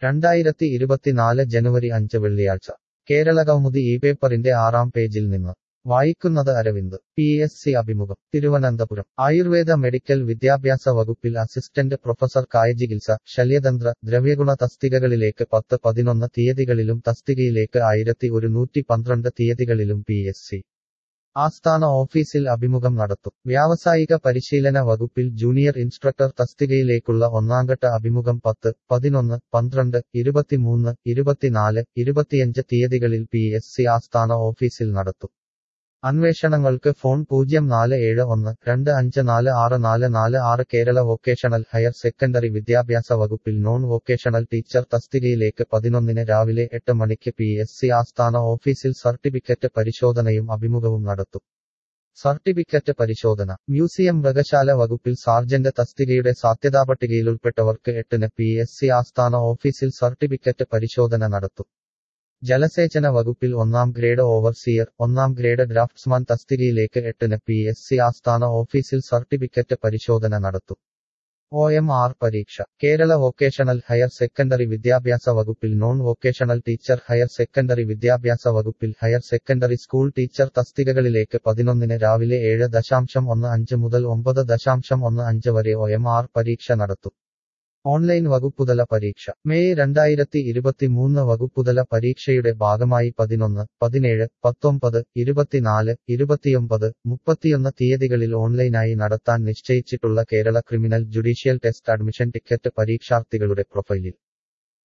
രണ്ടായിരത്തി ഇരുപത്തിനാല് ജനുവരി അഞ്ച് വെള്ളിയാഴ്ച കേരളകൗമുദി ഈ പേപ്പറിന്റെ ആറാം പേജിൽ നിന്ന് വായിക്കുന്നത് അരവിന്ദ് പി എസ് സി അഭിമുഖം തിരുവനന്തപുരം ആയുർവേദ മെഡിക്കൽ വിദ്യാഭ്യാസ വകുപ്പിൽ അസിസ്റ്റന്റ് പ്രൊഫസർ കായചികിത്സ ശല്യതന്ത്ര ദ്രവ്യഗുണ തസ്തികകളിലേക്ക് പത്ത് പതിനൊന്ന് തീയതികളിലും തസ്തികയിലേക്ക് ആയിരത്തി ഒരുന്നൂറ്റി പന്ത്രണ്ട് തീയതികളിലും പി എസ് സി ആസ്ഥാന ഓഫീസിൽ അഭിമുഖം നടത്തും വ്യാവസായിക പരിശീലന വകുപ്പിൽ ജൂനിയർ ഇൻസ്ട്രക്ടർ തസ്തികയിലേക്കുള്ള ഒന്നാംഘട്ട അഭിമുഖം പത്ത് പതിനൊന്ന് പന്ത്രണ്ട് ഇരുപത്തിമൂന്ന് ഇരുപത്തിനാല് ഇരുപത്തിയഞ്ച് തീയതികളിൽ പി എസ് സി ആസ്ഥാന ഓഫീസിൽ നടത്തും അന്വേഷണങ്ങൾക്ക് ഫോൺ പൂജ്യം നാല് ഏഴ് ഒന്ന് രണ്ട് അഞ്ച് നാല് ആറ് നാല് നാല് ആറ് കേരള വൊക്കേഷണൽ ഹയർ സെക്കൻഡറി വിദ്യാഭ്യാസ വകുപ്പിൽ നോൺ വൊക്കേഷണൽ ടീച്ചർ തസ്തികയിലേക്ക് പതിനൊന്നിന് രാവിലെ എട്ട് മണിക്ക് പി എസ് സി ആസ്ഥാന ഓഫീസിൽ സർട്ടിഫിക്കറ്റ് പരിശോധനയും അഭിമുഖവും നടത്തും സർട്ടിഫിക്കറ്റ് പരിശോധന മ്യൂസിയം മൃഗശാല വകുപ്പിൽ സാർജന്റ് തസ്തികയുടെ സാധ്യതാപട്ടികയിൽ ഉൾപ്പെട്ടവർക്ക് എട്ടിന് പി എസ് സി ആസ്ഥാന ഓഫീസിൽ സർട്ടിഫിക്കറ്റ് പരിശോധന നടത്തും ജലസേചന വകുപ്പിൽ ഒന്നാം ഗ്രേഡ് ഓവർസിയർ ഒന്നാം ഗ്രേഡ് ഡ്രാഫ്റ്റ്സ്മാൻ തസ്തികയിലേക്ക് എട്ടിന് പി എസ് സി ആസ്ഥാന ഓഫീസിൽ സർട്ടിഫിക്കറ്റ് പരിശോധന നടത്തും ഒ എം ആർ പരീക്ഷ കേരള വൊക്കേഷണൽ ഹയർ സെക്കൻഡറി വിദ്യാഭ്യാസ വകുപ്പിൽ non vocational teacher higher secondary വിദ്യാഭ്യാസ വകുപ്പിൽ ഹയർ സെക്കൻഡറി സ്കൂൾ ടീച്ചർ തസ്തികകളിലേക്ക് പതിനൊന്നിന് രാവിലെ ഏഴ് ദശാംശം ഒന്ന് അഞ്ച് മുതൽ ഒമ്പത് ദശാംശം ഒന്ന് അഞ്ച് വരെ ഒ എം ആർ പരീക്ഷ നടത്തും ഓൺലൈൻ വകുപ്പുതല പരീക്ഷ മെയ് രണ്ടായിരത്തി ഇരുപത്തിമൂന്ന് വകുപ്പുതല പരീക്ഷയുടെ ഭാഗമായി പതിനൊന്ന് പതിനേഴ് പത്തൊമ്പത് ഇരുപത്തിനാല് ഇരുപത്തിയൊമ്പത് മുപ്പത്തിയൊന്ന് തീയതികളിൽ ഓൺലൈനായി നടത്താൻ നിശ്ചയിച്ചിട്ടുള്ള Kerala criminal judicial test admission ticket പരീക്ഷാർത്ഥികളുടെ പ്രൊഫൈലിൽ